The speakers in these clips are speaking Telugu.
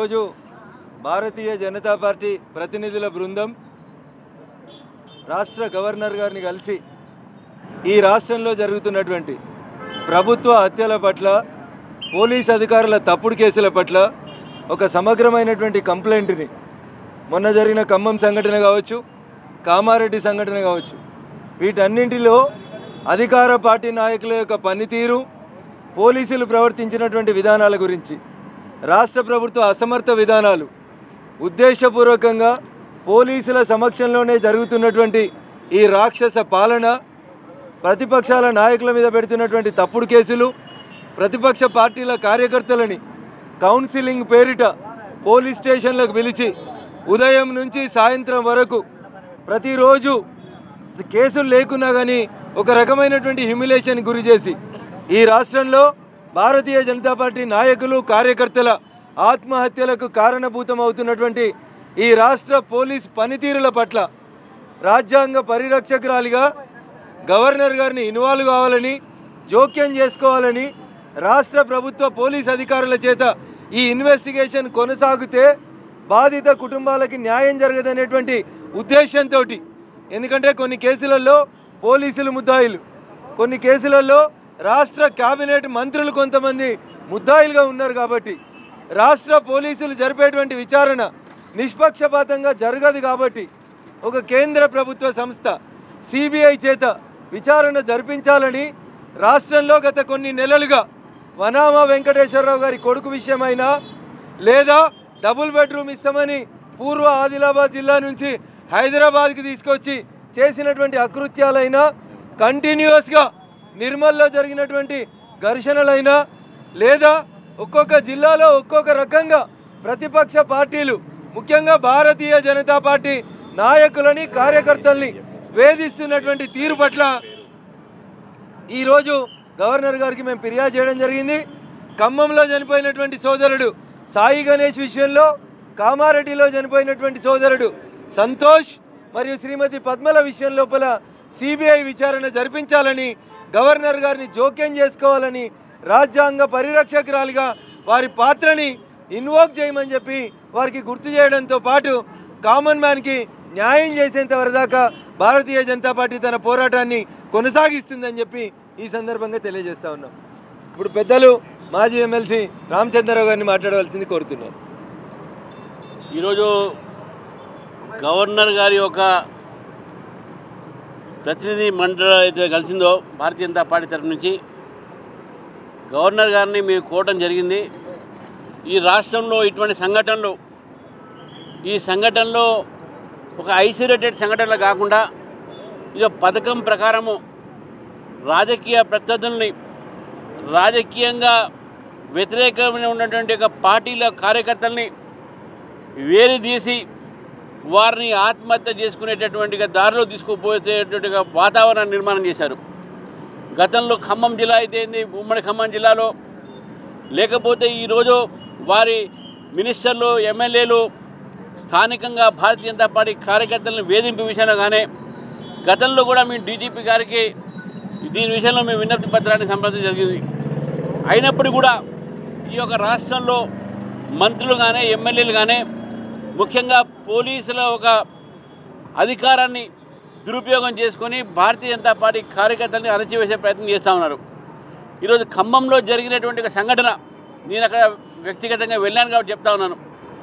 ఈరోజు భారతీయ జనతా పార్టీ ప్రతినిధుల బృందం రాష్ట్ర గవర్నర్ గారిని కలిసి ఈ రాష్ట్రంలో జరుగుతున్నటువంటి ప్రభుత్వ హత్యల పట్ల పోలీస్ అధికారుల తప్పుడు కేసుల పట్ల ఒక సమగ్రమైనటువంటి కంప్లైంట్ని మొన్న జరిగిన ఖమ్మం సంఘటన కావచ్చు కామారెడ్డి సంఘటన కావచ్చు వీటన్నింటిలో అధికార పార్టీ నాయకుల యొక్క పనితీరు పోలీసులు ప్రవర్తించినటువంటి విధానాల గురించి రాష్ట్ర ప్రభుత్వ అసమర్థ విధానాలు ఉద్దేశపూర్వకంగా పోలీసుల సమక్షంలోనే జరుగుతున్నటువంటి ఈ రాక్షస పాలన ప్రతిపక్షాల నాయకుల మీద పెడుతున్నటువంటి తప్పుడు కేసులు ప్రతిపక్ష పార్టీల కార్యకర్తలని కౌన్సిలింగ్ పేరిట పోలీస్ స్టేషన్లకు పిలిచి ఉదయం నుంచి సాయంత్రం వరకు ప్రతిరోజు కేసులు లేకున్నా కానీ ఒక రకమైనటువంటి హ్యూమిలేషన్ గురి చేసి ఈ రాష్ట్రంలో భారతీయ జనతా పార్టీ నాయకులు కార్యకర్తల ఆత్మహత్యలకు కారణభూతం అవుతున్నటువంటి ఈ రాష్ట్ర పోలీస్ పనితీరుల పట్ల రాజ్యాంగ పరిరక్షకురాలిగా గవర్నర్ గారిని ఇన్వాల్వ్ కావాలని జోక్యం చేసుకోవాలని రాష్ట్ర ప్రభుత్వ పోలీస్ అధికారుల చేత ఈ ఇన్వెస్టిగేషన్ కొనసాగితే బాధిత కుటుంబాలకి న్యాయం జరగదనేటువంటి ఉద్దేశంతో ఎందుకంటే కొన్ని కేసులలో పోలీసులు ముద్దాయిలు కొన్ని కేసులలో రాష్ట్ర కేబినెట్ మంత్రులు కొంతమంది ముద్దాయిలుగా ఉన్నారు కాబట్టి రాష్ట్ర పోలీసులు జరిపేటువంటి విచారణ నిష్పక్షపాతంగా జరగదు కాబట్టి ఒక కేంద్ర ప్రభుత్వ సంస్థ సిబిఐ చేత విచారణ జరిపించాలని రాష్ట్రంలో గత కొన్ని నెలలుగా వనామా వెంకటేశ్వరరావు గారి కొడుకు విషయమైనా లేదా డబుల్ బెడ్రూమ్ ఇస్తామని పూర్వ ఆదిలాబాద్ జిల్లా నుంచి హైదరాబాద్కి తీసుకొచ్చి చేసినటువంటి అకృత్యాలైనా కంటిన్యూస్గా నిర్మల్లో జరిగినటువంటి ఘర్షణలైనా లేదా ఒక్కొక్క జిల్లాలో ఒక్కొక్క రకంగా ప్రతిపక్ష పార్టీలు ముఖ్యంగా భారతీయ జనతా పార్టీ నాయకులని కార్యకర్తల్ని వేధిస్తున్నటువంటి తీరు పట్ల ఈరోజు గవర్నర్ గారికి మేము ఫిర్యాదు చేయడం జరిగింది ఖమ్మంలో చనిపోయినటువంటి సోదరుడు సాయి గణేష్ విషయంలో కామారెడ్డిలో చనిపోయినటువంటి సోదరుడు సంతోష్ మరియు శ్రీమతి పద్మల విషయం లోపల సిబిఐ విచారణ జరిపించాలని గవర్నర్ గారిని జోక్యం చేసుకోవాలని రాజ్యాంగ పరిరక్షకురాలిగా వారి పాత్రని ఇన్వోక్ చేయమని చెప్పి వారికి గుర్తు చేయడంతో పాటు కామన్ మ్యాన్కి న్యాయం చేసేంత వరదాకా భారతీయ జనతా పార్టీ తన పోరాటాన్ని కొనసాగిస్తుందని చెప్పి ఈ సందర్భంగా తెలియజేస్తా ఉన్నాం ఇప్పుడు పెద్దలు మాజీ ఎమ్మెల్సీ రామచంద్రరావు గారిని మాట్లాడవలసింది కోరుతున్నారు ఈరోజు గవర్నర్ గారి యొక్క ప్రతినిధి మండలి అయితే కలిసిందో భారతీయ జనతా పార్టీ తరఫు నుంచి గవర్నర్ గారిని మేము కోవటం జరిగింది ఈ రాష్ట్రంలో ఇటువంటి సంఘటనలు ఈ సంఘటనలో ఒక ఐసోలేటెడ్ సంఘటనలు కాకుండా ఇది ఒక పథకం ప్రకారము రాజకీయ ప్రత్యర్థుల్ని రాజకీయంగా వ్యతిరేకమైన ఉన్నటువంటి ఒక పార్టీల కార్యకర్తల్ని వేరు తీసి వారిని ఆత్మహత్య చేసుకునేటటువంటి దారిలో తీసుకుపోయేటటువంటి వాతావరణాన్ని నిర్మాణం చేశారు గతంలో ఖమ్మం జిల్లా అయితే ఏంది ఉమ్మడి ఖమ్మం జిల్లాలో లేకపోతే ఈరోజు వారి మినిస్టర్లు ఎమ్మెల్యేలు స్థానికంగా భారతీయ జనతా పార్టీ కార్యకర్తలను వేధింపు విషయంలో కానీ గతంలో కూడా మేము డీజీపీ గారికి దీని విషయంలో మేము విన్నప్తి పత్రాన్ని సంప్రదించడం జరిగింది అయినప్పుడు కూడా ఈ యొక్క రాష్ట్రంలో మంత్రులు కానీ ఎమ్మెల్యేలు కానీ ముఖ్యంగా పోలీసుల ఒక అధికారాన్ని దురుపయోగం చేసుకొని భారతీయ జనతా పార్టీ కార్యకర్తల్ని అణచివేసే ప్రయత్నం చేస్తూ ఉన్నారు ఈరోజు ఖమ్మంలో జరిగినటువంటి ఒక సంఘటన నేను అక్కడ వ్యక్తిగతంగా వెళ్ళాను కాబట్టి చెప్తా ఉన్నాను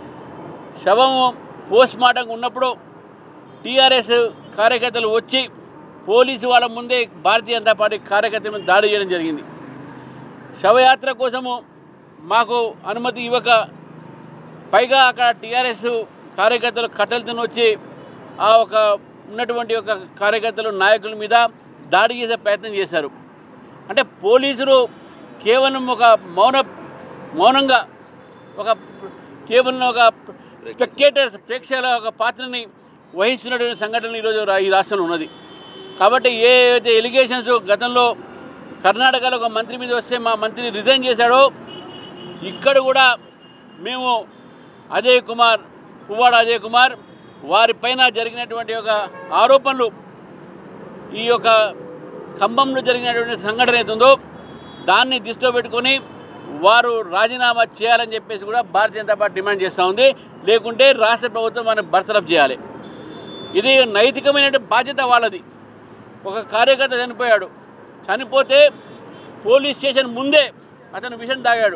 శవము పోస్ట్ మార్టం ఉన్నప్పుడు టీఆర్ఎస్ కార్యకర్తలు వచ్చి పోలీసు వాళ్ళ ముందే భారతీయ జనతా పార్టీ కార్యకర్తల మీద దాడి చేయడం జరిగింది శవయాత్ర కోసము మాకు అనుమతి ఇవ్వక పైగా అక్కడ టీఆర్ఎస్ కార్యకర్తలు కట్టెలతో వచ్చి ఆ ఒక ఉన్నటువంటి ఒక కార్యకర్తలు నాయకుల మీద దాడి చేసే ప్రయత్నం చేశారు అంటే పోలీసులు కేవలం ఒక మౌన మౌనంగా ఒక కేవలం ఒక స్పెక్టేటర్స్ ప్రేక్షకుల ఒక పాత్రని వహిస్తున్నటువంటి సంఘటన ఈరోజు రా- ఈ రాష్ట్రంలో ఉన్నది కాబట్టి ఏ అయితే ఎలిగేషన్స్ గతంలో కర్ణాటకలో ఒక మంత్రి మీద వస్తే మా మంత్రి రిజైన్ చేశాడో ఇక్కడ కూడా మేము అజయ్ కుమార్ పువ్వాడ అజయ్ కుమార్ వారిపైన జరిగినటువంటి ఒక ఆరోపణలు ఈ యొక్క ఖమ్మంలో జరిగినటువంటి సంఘటన ఏతుందో దాన్ని దృష్టిలో పెట్టుకొని వారు రాజీనామా చేయాలని చెప్పేసి కూడా భారతీయ జనతా పార్టీ డిమాండ్ చేస్తూ ఉంది లేకుంటే రాష్ట్ర ప్రభుత్వం మనం బర్తరఫ్ చేయాలి ఇది నైతికమైన బాధ్యత వాళ్ళది ఒక కార్యకర్త చనిపోయాడు చనిపోతే పోలీస్ స్టేషన్ ముందే అతను విషం తాగాడు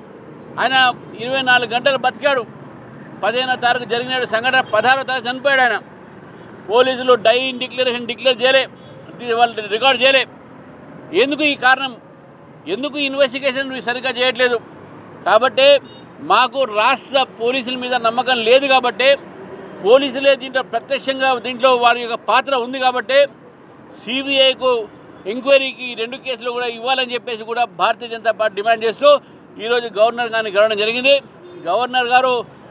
ఆయన ఇరవై నాలుగు గంటలు బతికాడు పదిహేనో తారీఖు జరిగిన సంఘటన పదహారో తారీఖు చనిపోయాడు ఆయన పోలీసులు డైన్ డిక్లరేషన్ డిక్లేర్ చేయలే వాళ్ళు రికార్డ్ చేయలే ఎందుకు ఈ కారణం ఎందుకు ఇన్వెస్టిగేషన్ సరిగ్గా చేయట్లేదు కాబట్టి మాకు రాష్ట్ర పోలీసుల మీద నమ్మకం లేదు కాబట్టి పోలీసులే దీంట్లో ప్రత్యక్షంగా దీంట్లో వారి యొక్క పాత్ర ఉంది కాబట్టి సిబిఐకు ఎంక్వైరీకి ఈ రెండు కేసులు కూడా ఇవ్వాలని చెప్పేసి కూడా భారతీయ జనతా పార్టీ డిమాండ్ చేస్తూ ఈరోజు గవర్నర్ గారిని కలవడం జరిగింది గవర్నర్ గారు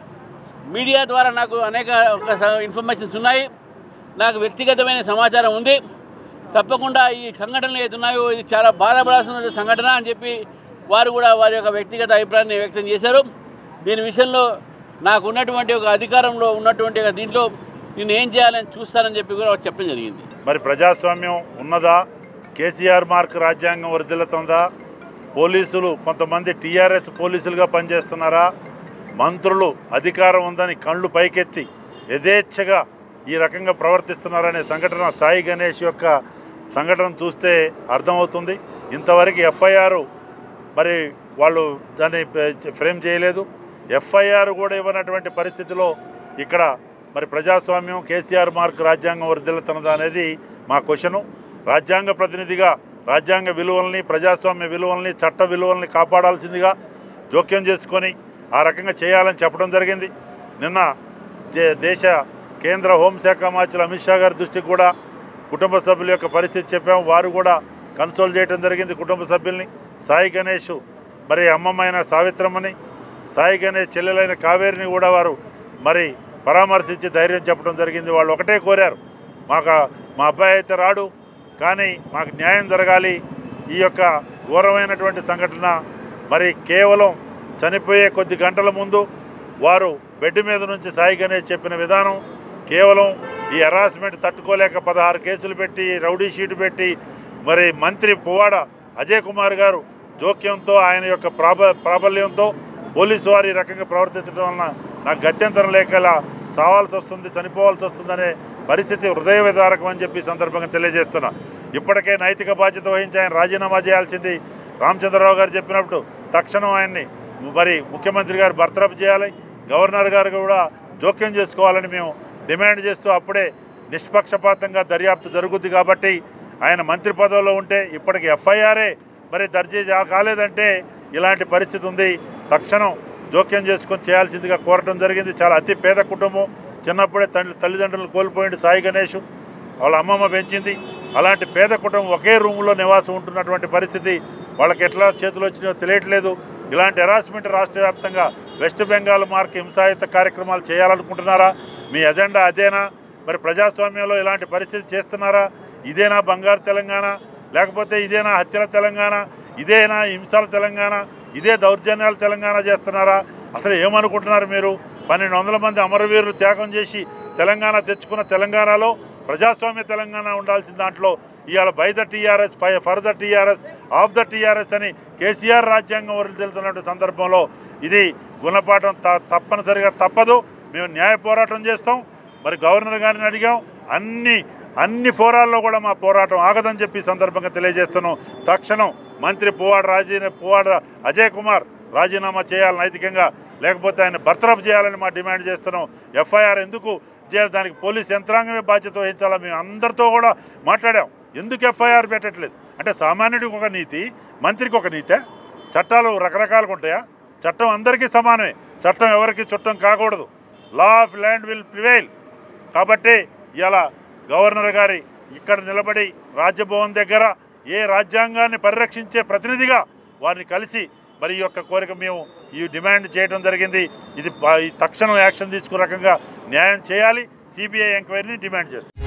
మీడియా ద్వారా నాకు అనేక ఇన్ఫర్మేషన్స్ ఉన్నాయి నాకు వ్యక్తిగతమైన సమాచారం ఉంది తప్పకుండా ఈ సంఘటనలు ఏతున్నాయో ఇది చాలా బాధపడాల్సిన సంఘటన అని చెప్పి వారు కూడా వారి యొక్క వ్యక్తిగత అభిప్రాయాన్ని వ్యక్తం చేశారు దీని విషయంలో నాకు ఉన్నటువంటి ఒక అధికారంలో ఉన్నటువంటి ఒక దీంట్లో నేను ఏం చేయాలని చూస్తానని చెప్పి కూడా వారు చెప్పడం జరిగింది మరి ప్రజాస్వామ్యం ఉన్నదా కేసీఆర్ మార్క్ రాజ్యాంగం వర్ధిల్లుతుందా పోలీసులు కొంతమంది టీఆర్ఎస్ పోలీసులుగా పనిచేస్తున్నారా మంత్రులు అధికారం ఉందని కళ్ళు పైకెత్తి యథేచ్ఛగా ఈ రకంగా ప్రవర్తిస్తున్నారనే సంఘటన సాయి గణేష్ యొక్క సంఘటన చూస్తే అర్థమవుతుంది ఇంతవరకు ఎఫ్ఐఆర్ మరి వాళ్ళు దాన్ని ఫ్రేమ్ చేయలేదు ఎఫ్ఐఆర్ కూడా ఇవ్వనటువంటి పరిస్థితిలో ఇక్కడ మరి ప్రజాస్వామ్యం కేసీఆర్ మార్క్ రాజ్యాంగం వర్ధిల్లుతున్నదా అనేది మా క్వశ్చను రాజ్యాంగ ప్రతినిధిగా రాజ్యాంగ విలువల్ని ప్రజాస్వామ్య విలువల్ని చట్ట విలువల్ని కాపాడాల్సిందిగా జోక్యం చేసుకొని ఆ రకంగా చేయాలని చెప్పడం జరిగింది నిన్న దే- దేశ కేంద్ర హోంశాఖ మంత్రులు అమిత్ షా గారి దృష్టికి కూడా కుటుంబ సభ్యుల యొక్క పరిస్థితి చెప్పాము వారు కూడా కన్సోల్ చేయడం జరిగింది కుటుంబ సభ్యుల్ని సాయి గణేష్ మరి అమ్మమ్మైన సావిత్రమ్మని సాయి గణేష్ చెల్లెలైన కావేరిని కూడా వారు మరి పరామర్శించి ధైర్యం చెప్పడం జరిగింది వాళ్ళు ఒకటే కోరారు మాకు మా అబ్బాయి అయితే రాడు కానీ మాకు న్యాయం జరగాలి ఈ యొక్క ఘోరమైనటువంటి సంఘటన మరి కేవలం చనిపోయే కొద్ది గంటల ముందు వారు బెడ్ మీద నుంచి సాయి గణేష్ చెప్పిన విధానం కేవలం ఈ హెరాస్మెంట్ తట్టుకోలేక పదహారు కేసులు పెట్టి రౌడీ షీటు పెట్టి మరి మంత్రి పువ్వాడ అజయ్ కుమార్ గారు జోక్యంతో ఆయన యొక్క ప్రాబ ప్రాబల్యంతో పోలీసు వారు ఈ రకంగా ప్రవర్తించడం వలన నాకు గత్యంతరం లేకలా చావాల్సి వస్తుంది చనిపోవాల్సి వస్తుందనే పరిస్థితి హృదయ విదారకం అని చెప్పి ఈ సందర్భంగా తెలియజేస్తున్నా ఇప్పటికే నైతిక బాధ్యత వహించి ఆయన రాజీనామా చేయాల్సింది రామచంద్రరావు గారు చెప్పినప్పుడు తక్షణం ఆయన్ని మరి ముఖ్యమంత్రి గారు బర్తరఫ్ చేయాలి గవర్నర్ గారు కూడా జోక్యం చేసుకోవాలని మేము డిమాండ్ చేస్తూ అప్పుడే నిష్పక్షపాతంగా దర్యాప్తు జరుగుద్ది కాబట్టి ఆయన మంత్రి పదవిలో ఉంటే ఇప్పటికి ఎఫ్ఐఆర్ఏ మరి దర్జీ జా- కాలేదంటే ఇలాంటి పరిస్థితి ఉంది తక్షణం జోక్యం చేసుకొని చేయాల్సిందిగా కోరటం జరిగింది చాలా అతి పేద కుటుంబం చిన్నప్పుడే తల్లి తల్లిదండ్రులు కోల్పోయింది సాయి గణేష్ వాళ్ళ అమ్మమ్మ పెంచింది అలాంటి పేద కుటుంబం ఒకే రూములో నివాసం ఉంటున్నటువంటి పరిస్థితి వాళ్ళకి ఎట్లా చేతులు వచ్చినాయో తెలియట్లేదు ఇలాంటి హెరాస్మెంట్ రాష్ట్ర వ్యాప్తంగా వెస్ట్ బెంగాల్ మార్క్ హింసాయుత కార్యక్రమాలు చేయాలనుకుంటున్నారా మీ ఎజెండా అదేనా మరి ప్రజాస్వామ్యంలో ఇలాంటి పరిస్థితి చేస్తున్నారా ఇదేనా బంగారు తెలంగాణ లేకపోతే ఇదేనా హత్యల తెలంగాణ ఇదేనా హింసల తెలంగాణ ఇదే దౌర్జన్యాల తెలంగాణ చేస్తున్నారా అసలు ఏమనుకుంటున్నారు మీరు పన్నెండు వందల మంది అమరవీరులు త్యాగం చేసి తెలంగాణ తెచ్చుకున్న తెలంగాణలో ప్రజాస్వామ్య తెలంగాణ ఉండాల్సిన దాంట్లో ఇవాళ బై ద టీఆర్ఎస్ పై for the TRS of the TRS అని కేసీఆర్ రాజ్యాంగం వదిలితున్నటువంటి సందర్భంలో ఇది గుణపాఠం త తప్పనిసరిగా తప్పదు మేము న్యాయ పోరాటం చేస్తాం మరి గవర్నర్ గారిని అడిగాం అన్ని అన్ని ఫోరాల్లో కూడా మా పోరాటం ఆగదని చెప్పి ఈ సందర్భంగా తెలియజేస్తున్నాం తక్షణం మంత్రి పువ్వాడ రాజీ పువ్వాడ అజయ్ కుమార్ రాజీనామా చేయాలి నైతికంగా లేకపోతే ఆయన బర్తరఫ్ చేయాలని మా డిమాండ్ చేస్తున్నాం ఎఫ్ఐఆర్ ఎందుకు చేయాలి దానికి పోలీస్ యంత్రాంగమే బాధ్యత వహించాలా మేము అందరితో కూడా మాట్లాడాం ఎందుకు ఎఫ్ఐఆర్ పెట్టట్లేదు అంటే సామాన్యుడికి ఒక నీతి మంత్రికి ఒక నీతే చట్టాలు రకరకాలుగా ఉంటాయా చట్టం అందరికీ సమానమే చట్టం ఎవరికి చుట్టం కాకూడదు law of land will prevail కాబట్టి ఇలా గవర్నర్ గారి ఇక్కడ నిలబడి రాజ్యభవన్ దగ్గర ఏ రాజ్యాంగాన్ని పరిరక్షించే ప్రతినిధిగా వారిని కలిసి మరి ఈ యొక్క కోరిక మేము ఈ డిమాండ్ చేయడం జరిగింది ఇది బా- ఈ తక్షణం యాక్షన్ తీసుకున్న రకంగా న్యాయం చేయాలి సిబిఐ ఎంక్వైరీని డిమాండ్ చేస్తాం